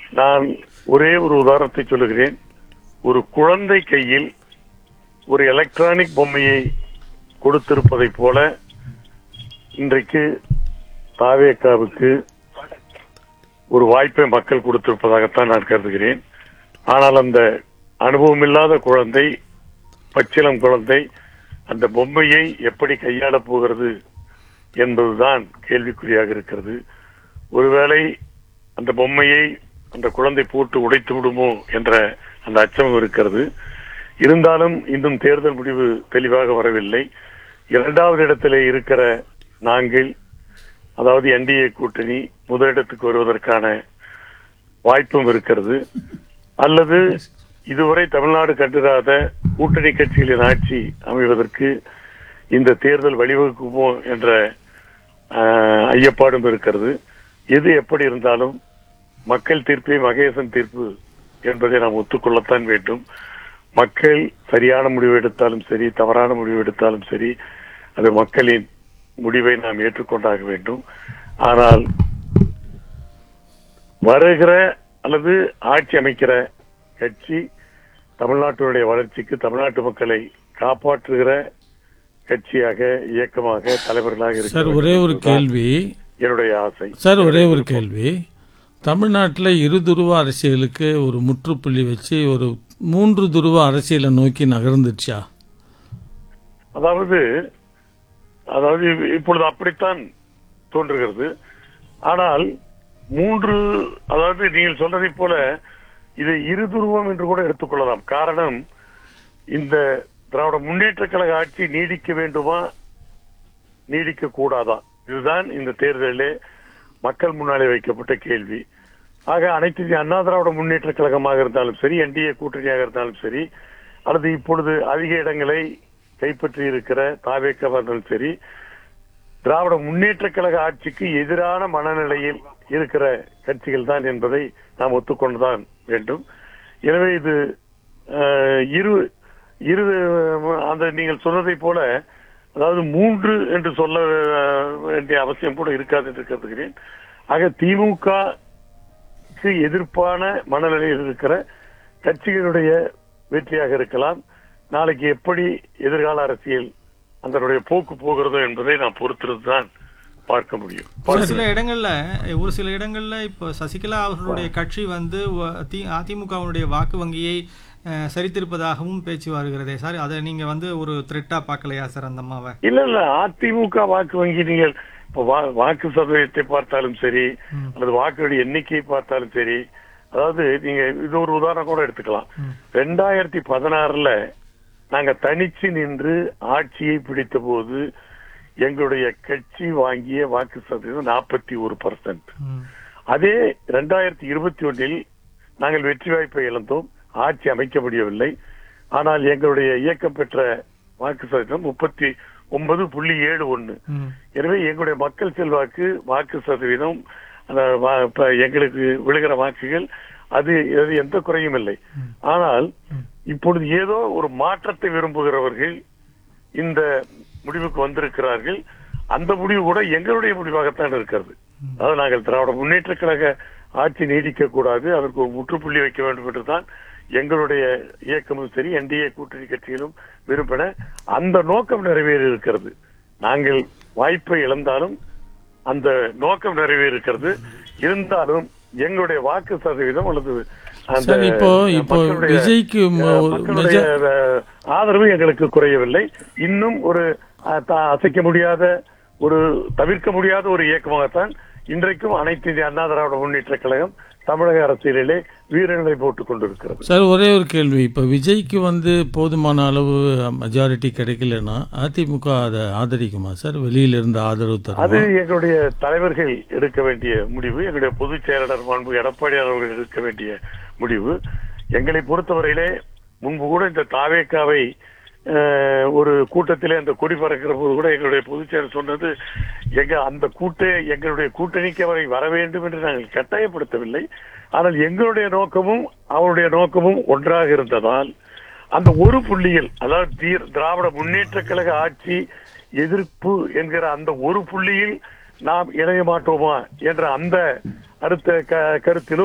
நான் ஒரே ஒரு உதாரணத்தை சொல்லுகிறேன் ஒரு குழந்தை கையில் ஒரு எலக்ட்ரானிக் பொம்மையை கொடுத்திருப்பதைப் போல இன்றைக்கு தாவேக்காவுக்கு ஒரு வாய்ப்பை மக்கள் கொடுத்திருப்பதாகத்தான் நான் கருதுகிறேன் ஆனால் அந்த அனுபவமில்லாத குழந்தை பச்சிலம் குழந்தை அந்த பொம்மையை எப்படி கையாளப் போகிறது என்பதுதான் கேள்விக்குறியாக இருக்கிறது ஒருவேளை அந்த பொம்மையை அந்த குழந்தை போட்டு உடைத்து விடுமோ என்ற அந்த அச்சம் இருக்கிறது இருந்தாலும் இன்னும் தேர்தல் முடிவு தெளிவாக வரவில்லை இரண்டாவது இடத்திலே இருக்கிற நாங்கள் அதாவது என்டிஏ கூட்டணி முதலிடத்துக்கு வருவதற்கான வாய்ப்பும் இருக்கிறது அல்லது இதுவரை தமிழ்நாடு கண்டிராத கூட்டணி கட்சிகளின் ஆட்சி அமைவதற்கு இந்த தேர்தல் வழிவகுக்குமோ என்ற ஆஹ், ஐயப்பாடும் இருக்கிறது எது எப்படி இருந்தாலும் மக்கள் தீர்ப்பே மகேசன் தீர்ப்பு என்பதை நாம் ஒத்துக்கொள்ளத்தான் வேண்டும் மக்கள் சரியான முடிவு எடுத்தாலும் சரி தவறான முடிவு எடுத்தாலும் சரி அது மக்களின் முடிவை நாம் ஏற்றுக்கொண்டாக வேண்டும் ஆனால் வருகிற அல்லது ஆட்சி அமைக்கிற கட்சி தமிழ்நாட்டினுடைய வளர்ச்சிக்கு தமிழ்நாட்டு மக்களை காப்பாற்றுகிற கட்சியாக இயக்கமாக தலைவர்களாக இருக்க சார் வேண்டும் ஒரே ஒரு என்பதுதான் கேள்வி என்னுடைய ஆசை சார் ஒரே ஒரு கேள்வி தமிழ்நாட்டில் இருதுருவ அரசியலுக்கு ஒரு முற்றுப்புள்ளி வச்சு ஒரு மூன்று துருவ அரசியலை நோக்கி நகர்ந்துச்சா அதாவது அதாவது இப்பொழுது அப்படித்தான் தோன்றுகிறது ஆனால் மூன்று அதாவது நீங்கள் சொல்றதைப் போல இது இருதுருவம் என்று கூட எடுத்துக்கொள்ளலாம் காரணம் இந்த திராவிட முன்னேற்ற கழக ஆட்சி நீடிக்க வேண்டுமா நீடிக்க கூடாதா இதுதான் இந்த தேர்தலிலே மக்கள் முன்னாலே வைக்கப்பட்ட கேள்வி ஆக அனைத்து இந்திய அண்ணா திராவிட முன்னேற்ற கழகமாக இருந்தாலும் சரி என்டிஏ கூட்டணியாக இருந்தாலும் சரி அல்லது இப்பொழுது அதிக இடங்களை கைப்பற்றி இருக்கிற தாவேக்கவா இருந்தாலும் சரி திராவிட முன்னேற்ற கழக ஆட்சிக்கு எதிரான மனநிலையில் இருக்கிற கட்சிகள் தான் என்பதை நாம் ஒத்துக்கொண்டுதான் வேண்டும் எனவே இது அஹ், இரு இரு அந்த நீங்கள் சொன்னதை போல அதாவது மூன்று என்று சொல்ல அஹ், வேண்டிய அவசியம் கூட இருக்காது என்று கருதுகிறேன் ஆக திமுக க்கு எதிர்ப்பான மனநிலையில் இருக்கிற கட்சிகளுடைய வெற்றியாக இருக்கலாம் நாளைக்கு எப்படி எதிர்கால அரசியல் அதனுடைய போக்கு போகிறதோ என்பதை நாம் பொறுத்திருந்துதான் பார்க்க முடியும் ஒரு சில இடங்கள்ல ஒரு சில இடங்கள்ல இப்போ சசிகலா அவர்களுடைய கட்சி வந்து வ- தி- அதிமுகவினுடைய வாக்கு வங்கியை அஹ், சரித்திருப்பதாகவும் பேச்சு வருகிறதே சார் அதை நீங்க வந்து ஒரு த்ரெட்டா பார்க்கலையா சார் அந்த அம்மாவை இல்ல இல்ல அதிமுக வாக்கு வங்கி நீங்கள் இப்ப வா- வாக்கு சதவீதத்தை பார்த்தாலும் சரி அல்லது வாக்குடைய எண்ணிக்கையை பார்த்தாலும் சரி அதாவது நீங்க இது ஒரு உதாரணம் கூட எடுத்துக்கலாம் ரெண்டாயிரத்தி பதினாறுல நாங்க தனிச்சு நின்று ஆட்சியை பிடித்த போது எங்களுடைய கட்சி வாங்கிய வாக்கு சதவீதம் நாற்பத்தி ஒரு பர்சன்ட் ம். அதே ரெண்டாயிரத்தி இருபத்தி ஒன்றில் நாங்கள் வெற்றி வாய்ப்பை இழந்தோம் ஆட்சி அமைக்க முடியவில்லை ஆனால் எங்களுடைய இயக்கம் பெற்ற வாக்கு சதவீதம் முப்பத்தி ஒன்பது புள்ளி ஏழு ஒன்னு ம். எனவே எங்களுடைய மக்கள் செல்வாக்கு வாக்கு சதவீதம் அந்த வா- இப்ப எங்களுக்கு விழுகிற வாக்குகள் அது அது எந்த குறையும் இல்லை ஆனால் இப்பொழுது ஏதோ ஒரு மாற்றத்தை விரும்புகிறவர்கள் இந்த முடிவுக்கு வந்திருக்கிறார்கள் அந்த முடிவு கூட எங்களுடைய முடிவாகத்தான் இருக்கிறது அதாவது நாங்கள் திராவிட முன்னேற்ற கழக ஆட்சி நீடிக்க கூடாது அதற்கு ஒரு முற்றுப்புள்ளி வைக்க வேண்டும் என்றுதான் எங்களுடைய இயக்கமும் சரி என்டிஏ கூட்டணி கட்சிகளும் விரும்பின அந்த நோக்கம் நிறைவேறி இருக்கிறது நாங்கள் வாய்ப்பை இழந்தாலும் அந்த நோக்கம் நிறைவேறி இருக்கிறது இருந்தாலும் எங்களுடைய வாக்கு சதவீதம் அல்லது அந்த சார், இப்போ இப்போ மக்களுடைய, விஜய்க்கு ம- அஹ், ஒரு மக்களுடைய, அஹ், ஆதரவு எங்களுக்கு குறையவில்லை இன்னும் ஒரு அஹ், த- அசைக்க முடியாத ஒரு தவிர்க்க முடியாத ஒரு இயக்கமாகத்தான் இன்றைக்கும் அனைத்து இந்திய அண்ணா திராவிட முன்னேற்ற கழகம் தமிழக அரசியலிலே வீரநிலை போட்டுக் கொண்டிருக்கிறது சார் ஒரே ஒரு கேள்வி இப்போ விஜய்க்கு வந்து போதுமான அளவு மெஜாரிட்டி கிடைக்கலன்னா அதிமுக அதை ஆதரிக்குமா சார் வெளியில இருந்து ஆதரவு அது தருமா எங்களுடைய தலைவர்கள் எடுக்க வேண்டிய முடிவு எங்களுடைய பொதுச் செயலாளர் மாண்பு எடப்பாடியார் அவர்கள் எடுக்க வேண்டிய முடிவு எங்களை பொறுத்தவரையிலே முன்பு கூட இந்த தாவேக்காவை அஹ், ஒரு கூட்டத்திலே அந்த கொடி பறக்கிற போது கூட எங்களுடைய பொதுச் செயலர் சொன்னது எங்க அந்த கூட்ட எங்களுடைய கூட்டணிக்கு அவரை வர வேண்டும் என்று நாங்கள் கட்டாயப்படுத்தவில்லை ஆனால் எங்களுடைய நோக்கமும் அவருடைய நோக்கமும் ஒன்றாக இருந்ததால் அந்த ஒரு புள்ளியில் அதாவது தீர்- திராவிட முன்னேற்ற கழக ஆட்சி எதிர்ப்பு என்கிற அந்த ஒரு புள்ளியில் நாம் இணைய மாட்டோமா என்ற அந்த அடுத்த க- கருத்திலும்